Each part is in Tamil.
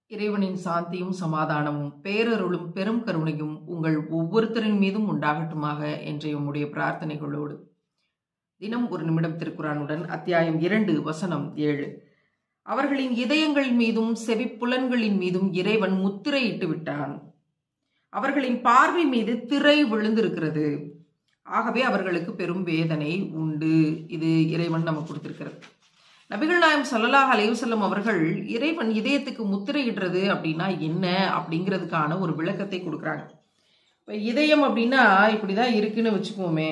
இறைவனின் சாந்தியும் சமாதானமும் பேரருளும் பெரும் கருணையும் உங்கள் ஒவ்வொருத்தரின் மீதும் உண்டாகட்டுமாக என்ற உம்முடைய பிரார்த்தனைகளோடு தினம் ஒரு நிமிடம் திருக்குறானுடன் அத்தியாயம் இரண்டு வசனம் ஏழு அவர்களின் இதயங்கள் மீதும் செவிப்புலன்களின் மீதும் இறைவன் முத்திரையிட்டு விட்டான் அவர்களின் பார்வை மீது திரை விழுந்திருக்கிறது ஆகவே அவர்களுக்கு பெரும் வேதனை உண்டு இது இறைவன் நமக்கு கொடுத்திருக்கிறது நபிகள் நாயம் சல்லல்லாஹ் அலையுசல்லம் அவர்கள் இறைவன் இதயத்துக்கு முத்திரையிடுறது அப்படின்னா என்ன அப்படிங்கிறதுக்கான ஒரு விளக்கத்தை கொடுக்குறாங்க இப்போ இதயம் அப்படின்னா இப்படிதான் இருக்குன்னு வச்சுக்குவோமே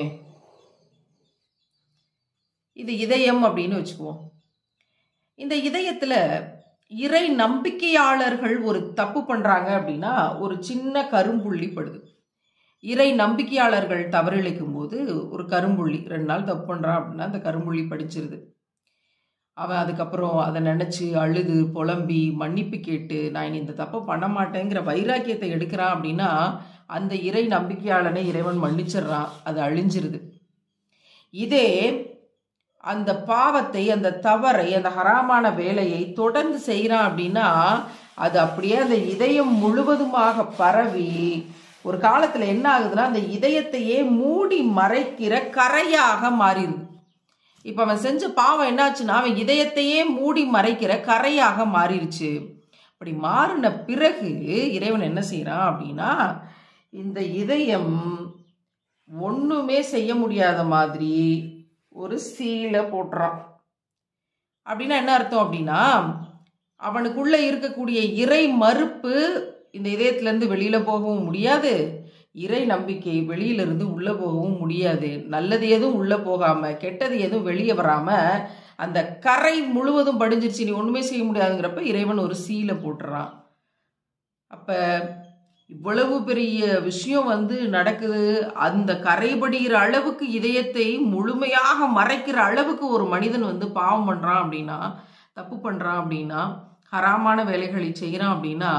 இது இதயம் அப்படின்னு வச்சுக்குவோம் இந்த இதயத்துல இறை நம்பிக்கையாளர்கள் ஒரு தப்பு பண்றாங்க அப்படின்னா ஒரு சின்ன கரும்புள்ளி படுது இறை நம்பிக்கையாளர்கள் தவறிழைக்கும் போது ஒரு கரும்புள்ளி ரெண்டு நாள் தப்பு பண்றான் அப்படின்னா அந்த கரும்புள்ளி படிச்சிருது அவன் அதுக்கப்புறம் அதை நினச்சி அழுது புலம்பி மன்னிப்பு கேட்டு நான் இனி இந்த தப்பை பண்ண மாட்டேங்கிற வைராக்கியத்தை எடுக்கிறான் அப்படின்னா அந்த இறை நம்பிக்கையாளனை இறைவன் மன்னிச்சிடுறான் அது அழிஞ்சிருது இதே அந்த பாவத்தை அந்த தவறை அந்த ஹராமான வேலையை தொடர்ந்து செய்கிறான் அப்படின்னா அது அப்படியே அந்த இதயம் முழுவதுமாக பரவி ஒரு காலத்தில் என்ன ஆகுதுன்னா அந்த இதயத்தையே மூடி மறைக்கிற கரையாக மாறிடுது இப்போ அவன் செஞ்ச பாவம் என்னாச்சுன்னா அவன் இதயத்தையே மூடி மறைக்கிற கரையாக மாறிடுச்சு அப்படி மாறின பிறகு இறைவன் என்ன செய்கிறான் அப்படின்னா இந்த இதயம் ஒன்றுமே செய்ய முடியாத மாதிரி ஒரு சீலை போட்டுறான் அப்படின்னா என்ன அர்த்தம் அப்படின்னா அவனுக்குள்ள இருக்கக்கூடிய இறை மறுப்பு இந்த இதயத்திலேருந்து வெளியில போகவும் முடியாது இறை நம்பிக்கை வெளியிலிருந்து உள்ளே போகவும் முடியாது நல்லது எதுவும் உள்ளே போகாமல் கெட்டது எதுவும் வெளியே வராமல் அந்த கரை முழுவதும் படிஞ்சிருச்சு நீ ஒன்றுமே செய்ய முடியாதுங்கிறப்ப இறைவன் ஒரு சீலை போட்டுறான் அப்போ இவ்வளவு பெரிய விஷயம் வந்து நடக்குது அந்த கரைபடுகிற அளவுக்கு இதயத்தை முழுமையாக மறைக்கிற அளவுக்கு ஒரு மனிதன் வந்து பாவம் பண்ணுறான் அப்படின்னா தப்பு பண்ணுறான் அப்படின்னா ஹராமான வேலைகளை செய்கிறான் அப்படின்னா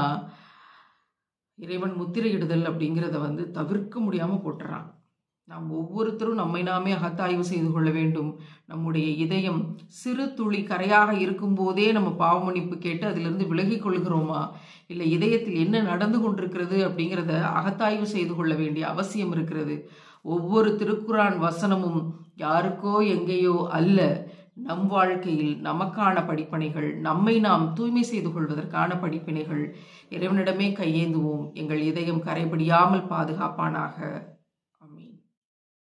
இறைவன் முத்திரையிடுதல் அப்படிங்கிறத வந்து தவிர்க்க முடியாமல் போட்டுறான் நாம் ஒவ்வொருத்தரும் நம்மை நாமே அகத்தாய்வு செய்து கொள்ள வேண்டும் நம்முடைய இதயம் சிறு துளி கரையாக இருக்கும்போதே நம்ம பாவ மன்னிப்பு கேட்டு அதிலிருந்து விலகி கொள்கிறோமா இல்லை இதயத்தில் என்ன நடந்து கொண்டிருக்கிறது அப்படிங்கிறத அகத்தாய்வு செய்து கொள்ள வேண்டிய அவசியம் இருக்கிறது ஒவ்வொரு திருக்குறான் வசனமும் யாருக்கோ எங்கேயோ அல்ல நம் வாழ்க்கையில் நமக்கான படிப்பனைகள் நம்மை நாம் தூய்மை செய்து கொள்வதற்கான படிப்பினைகள் இறைவனிடமே கையேந்துவோம் எங்கள் இதயம் கரைபடியாமல் பாதுகாப்பானாக